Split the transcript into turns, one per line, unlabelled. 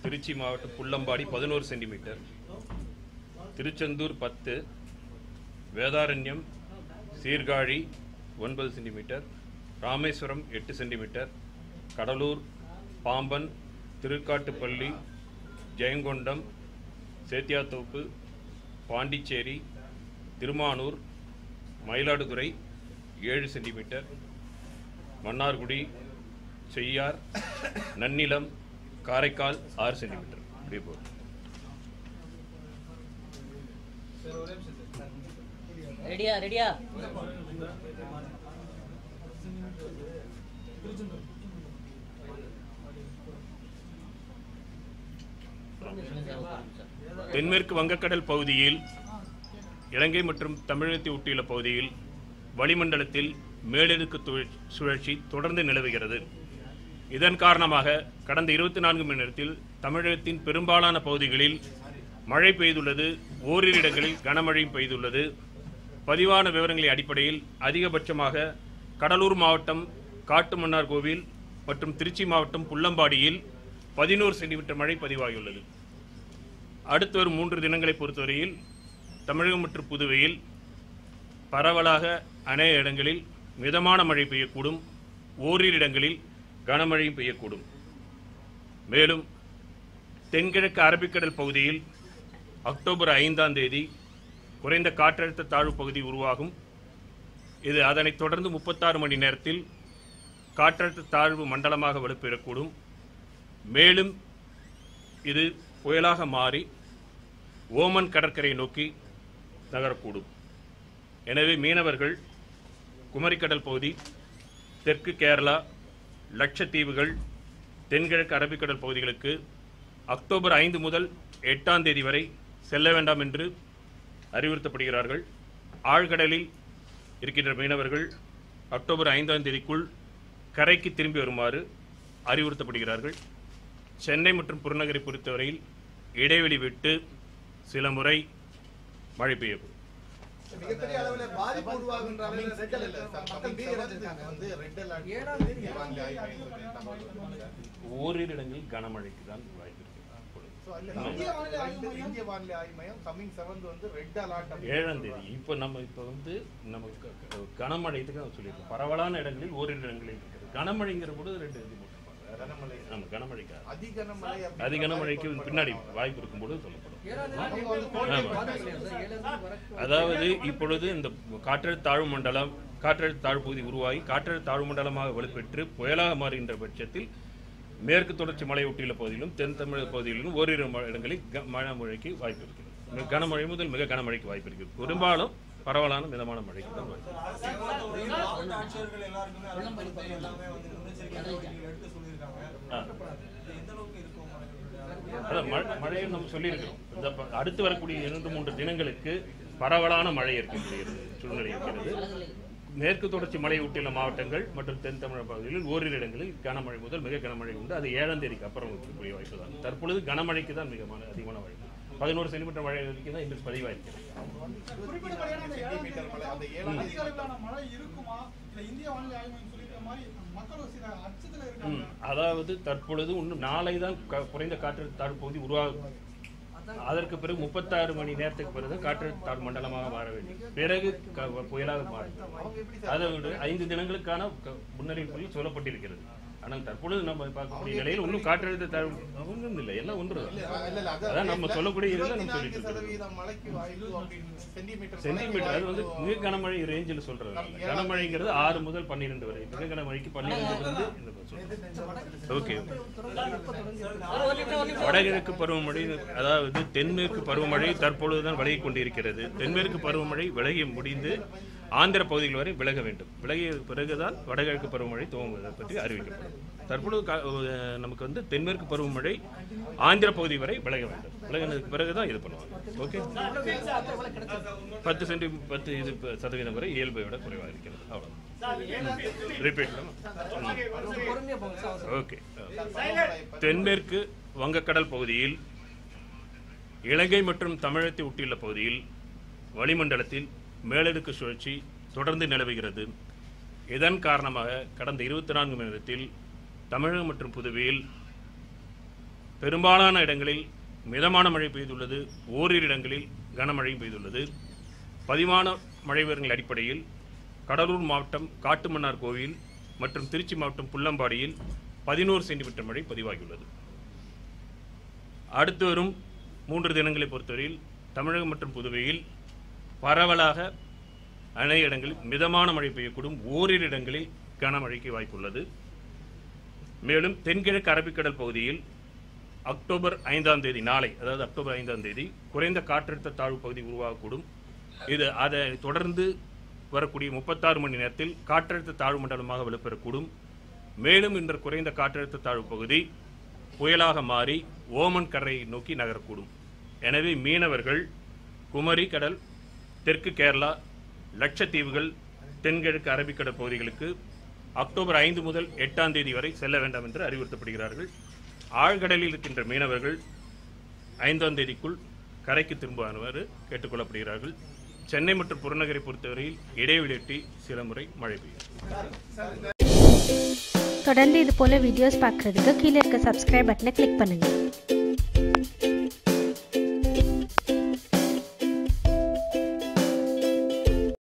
திருச்சி மாவட்டம் புள்ளம்பாடி பதினோரு சென்டிமீட்டர் திருச்செந்தூர் பத்து வேதாரண்யம் சீர்காழி ஒன்பது சென்டிமீட்டர் ராமேஸ்வரம் எட்டு சென்டிமீட்டர் கடலூர் பாம்பன் திருக்காட்டுப்பள்ளி ஜெயங்கொண்டம் சேத்தியாத்தோப்பு பாண்டிச்சேரி திருமானூர் மயிலாடுதுறை ஏழு சென்டிமீட்டர் மன்னார்குடி செய்யார் நன்னிலம் காரைக்கால் ஆறு சென்டிமீட்டர் இப்படியே போகுது
ரெடியா ரெடியா
தென்மேற்கு வங்கக்கடல் பகுதியில் இலங்கை மற்றும் தமிழகத்தை ஒட்டியுள்ள பகுதியில் வளிமண்டலத்தில் மேலடுக்கு துழ- சுழற்சி தொடர்ந்து நிலவுகிறது இதன் காரணமாக கடந்த இருபத்தி நான்கு மணி நேரத்தில் தமிழகத்தின் பெரும்பாலான பகுதிகளில் மழை பெய்துள்ளது ஓரிரு இடங்களில் கனமழையும் பெய்துள்ளது பதிவான விவரங்களின் அடிப்படையில் அதிகபட்சமாக கடலூர் மாவட்டம் காட்டுமன்னார்கோவில் மற்றும் திருச்சி மாவட்டம் புள்ளம்பாடியில் பதினோரு சென்டிமீட்டர் மழை பதிவாகியுள்ளது அடுத்து வரும் மூன்று தினங்களை பொறுத்தவரையில் தமிழகம் மற்றும் புதுவையில் பரவலாக அநேக இடங்களில் மிதமான மழை பெய்யக்கூடும் ஓரிரு இடங்களில் கனமழையும் பெய்யக்கூடும் மேலும் தென்கிழக்கு அரபிக்கடல் பகுதியில் அக்டோபர் ஐந்தாம் தேதி குறைந்த காற்றழுத்த தாழ்வு பகுதி உருவாகும் இது அதனைத் தொடர்ந்து முப்பத்தாறு மணி நேரத்தில் காற்றழுத்த தாழ்வு மண்டலமாக வலுப்பெறக்கூடும் மேலும் இது புயலாக மாறி ஓமன் கடற்கரை நோக்கி நகரக்கூடும் எனவே மீனவர்கள் குமரிக்கடல் பகுதி தெற்கு கேரளா லட்சத்தீவுகள் தென்கிழக்கு அரபிக்கடல் பகுதிகளுக்கு அக்டோபர் ஐந்து முதல் எட்டாம் தேதி வரை செல்ல வேண்டாம் என்று அறிவுறுத்தப்படுகிறார்கள் ஆழ்கடலில் இருக்கின்ற மீனவர்கள் அக்டோபர் ஐந்தாம் தேதிக்குள் கரைக்கு திரும்பி வருமாறு அறிவுறுத்தப்படுகிறார்கள் சென்னை மற்றும் புறநகரை பொறுத்தவரையில் இடைவெளி விட்டு சில முறை மழை பெய்யக்கூடும்
மிகப்பெரிய அளவுல பாதிப்பு உருவாகுன்ற அளவுல சிக்கல் இல்ல மக்கள் பீதி அடைஞ்சிருக்காங்க
வந்து ரெட் அலர்ட்
ஏழாம் தேதி
வானிலை ஆய்வு மையம் சொல்லியிருக்காங்க.
ஓரிரு இடங்களில் கனமழைக்கு தான் வாய்ப்பு இருக்கு இப்பொழுது.
So, அல்ல, இந்திய வானிலை ஆய்வு மையம் இந்திய வானிலை ஆய்வு மையம் கம்மிங் செவன்த் வந்து ரெட் அலர்ட்
ஏழாம் தேதி இப்போ நம்ம இப்போ வந்து நமக்கு க- க- கனமழைக்கு தான் சொல்லியிருக்கோம் பரவலான இடங்களில் ஓரிரு இடங்களில் இருக்கிறது கனமழைங்கிற போது ரெண்டு இது போட்டிருப்பாங்க
கனமழை
நம்ம கனமழைக்காக
அதி கனமழை அப்படி
அதி கனமழைக்கு பின்னாடி வாய்ப்பு இருக்கும்போது சொல்லப்படும்
அவங்க வந்து கோடை
ஆமா. அதாவது இப்பொழுது இந்த காற்றழுத்த தாழ்வு மண்டலம் காற்றழுத்த தாழ்வு பகுதி உருவாகி காற்றழுத்த தாழ்வு மண்டலமாக வலுப்பெற்று புயலாக மாறுகின்ற பட்சத்தில் மேற்கு தொடர்ச்சி மலை ஒட்டியுள்ள பகுதியிலும் தென் தமிழக பகுதிகளிலும் ஓரிரு ம- இடங்களில் க- மழைக்கு வாய்ப்பு இருக்கிறது மிக கனமழை முதல் மிக கனமழைக்கு வாய்ப்பு இருக்கிறது பெரும்பாலும் பரவலான மிதமான மழைக்கு தான் வாய்ப்பு
மாவட்ட ஆட்சியர்கள் எல்லாருக்குமே அரசு பொறுத்தவரை எல்லாமே வந்து முன்னெச்சரிக்கை நடவடிக்கைகள் எடுத்து சொல்லியிருக்காங்க
ஆ.
இது எந்த அளவுக்கு இருக்கும் மழைகளுடைய
அதான் மழை- மழையை நம்ம சொல்லியிருக்கிறோம் இந்த ப- அடுத்து வரக்கூடிய இரண்டு மூன்று தினங்களுக்கு பரவலான மழை இருக்கக்கூடிய சூழ்நிலை இருக்கிறது மேற்கு தொடர்ச்சி மலை ஒட்டியுள்ள மாவட்டங்கள் மற்றும் தென் தமிழக பகுதிகளில் ஓரிரு இடங்களில் கனமழை முதல் மிக கனமழை உண்டு அது ஏழாம் தேதிக்கு அப்புறம் இருக்கக்கூடிய வாய்ப்பு தான் தற்பொழுது கனமழைக்கு தான் மிகமான அதிகமான வாய்ப்பு பதினோரு சென்டிமீட்டர் மழை வரைக்கும் தான் இன்று பதிவாயிருக்கிறது
சென்டிமீட்டர் மழை அந்த ஏழாம் தேதி
அதிகளவிலான மழை இருக்குமா இல்ல இந்திய வானிலை ஆய்வு மையம் சொல்லியிருக்கிற மாதிரி மக்கள் ஒரு சில அச்சத்துல இருக்காங்க
ம், அதாவது தற்பொழுது இன்னும் நாளை தான் க- குறைந்த காற்றழுத்த தாழ்வு பகுதி உருவாகும் அதற்கு பிறகு முப்பத்தாறு மணி நேரத்துக்கு பிறகு காற்றழுத்த தாழ்வு மண்டலமாக மாற வேண்டும் பிறகு க- புயலாக மாறும் அதை விட ஐந்து தினங்களுக்கான க- முன்னறிவிப்புகள் சொல்லப்பட்டிருக்கிறது ஆனால் தற்பொழுது நம்ம பார்க்கக்கூடிய நிலையில் இன்னும் காற்றழுத்த தாழ்வு ஒன்றும் இல்லை எல்லாம் ஒன்று தான்.
இல்ல, இல்ல, அது
அதான் நம்ம சொல்லக்கூடிய இதில் நம்ம
24
சொல்லிட்டு இருக்கிறோம்
சதவீதம் மழைக்கு வாய்ப்பு அப்படின்னு சென்டிமீட்டர்
சென்டிமீட்டர் அது வந்து மிக கனமழை ரேஞ்சில் சொல்றது இல்ல. கனமழைங்கிறது ஆறு முதல் பன்னிரெண்டு வரை மிக கனமழைக்கு பன்னிரெண்டுல இருந்து இந்த ஓகே வடகிழக்கு பருவமழை அதாவது தென்மேற்கு பருவமழை தற்பொழுதுதான் விலகிக் கொண்டிருக்கிறது தென்மேற்கு பருவமழை விலகி முடிந்து ஆந்திர பகுதிகள் வரை விலக வேண்டும் விலகிய பிறகுதான் வடகிழக்கு பருவமழை துவங்குவதை பற்றி அறிவிக்கப்படும் தற்பொழுது கா- அஹ் நமக்கு வந்து தென்மேற்கு பருவமழை ஆந்திர பகுதி வரை விலக வேண்டும் விலகினதுக்கு பிறகுதான் இது பண்ணுவாங்க ஓகே பத்து சென்டி பத்து இது ப- சதவீதம் வரை இயல்பை விட குறைவாக இருக்கிறது அவ்வளோ ரிப்பீட் ஓகே தென்மேற்கு வங்கக்கடல் பகுதியில் இலங்கை மற்றும் தமிழகத்தை ஒட்டியுள்ள பகுதியில் வளிமண்டலத்தில் மேலடுக்கு சுழற்சி தொடர்ந்து நிலவுகிறது இதன் காரணமாக கடந்த இருபத்தி நான்கு மணி நேரத்தில் தமிழகம் மற்றும் புதுவையில் பெரும்பாலான இடங்களில் மிதமான மழை பெய்துள்ளது ஓரிரு இடங்களில் கனமழையும் பெய்துள்ளது பதிவான மழை விவரங்கள் அடிப்படையில் கடலூர் மாவட்டம் காட்டுமன்னார் கோவில் மற்றும் திருச்சி மாவட்டம் புல்லம்பாடியில் பதினோரு சென்டிமீட்டர் மழை பதிவாகியுள்ளது அடுத்து வரும் மூன்று தினங்களை பொறுத்தவரையில் தமிழகம் மற்றும் புதுவையில் பரவலாக அநேக இடங்களில் மிதமான மழை பெய்யக்கூடும் ஓரிரு இடங்களில் கனமழைக்கு வாய்ப்புள்ளது மேலும் தென்கிழக்கு அரபிக்கடல் பகுதியில் அக்டோபர் ஐந்தாம் தேதி நாளை அதாவது அக்டோபர் ஐந்தாம் தேதி குறைந்த காற்றழுத்த தாழ்வு பகுதி உருவாகக்கூடும் இது அதை தொடர்ந்து வரக்கூடிய முப்பத்தாறு மணி நேரத்தில் காற்றழுத்த தாழ்வு மண்டலமாக வலுப்பெறக்கூடும் மேலும் இன்று குறைந்த காற்றழுத்த தாழ்வு பகுதி புயலாக மாறி ஓமன் கரையை நோக்கி நகரக்கூடும் எனவே மீனவர்கள் குமரி கடல் தெற்கு கேரளா லட்சத்தீவுகள் தென்கிழக்கு அரபிக்கடல் பகுதிகளுக்கு அக்டோபர் ஐந்து முதல் எட்டாம் தேதி வரை செல்ல வேண்டாம் என்று அறிவுறுத்தப்படுகிறார்கள் ஆழ்கடலில் இருக்கின்ற மீனவர்கள் ஐந்தாம் தேதிக்குள் கரைக்கு திரும்புமாறு கேட்டுக்கொள்ளப்படுகிறார்கள் சென்னை மற்றும் புறநகரை பொறுத்தவரையில் இடைவெளியொட்டி சில முறை மழை பெய்யும்
தொடர்ந்து இது போல வீடியோஸ் பார்க்குறதுக்கு கீழே இருக்க சப்ஸ்கிரைப் பட்டனை கிளிக் பண்ணுங்கள்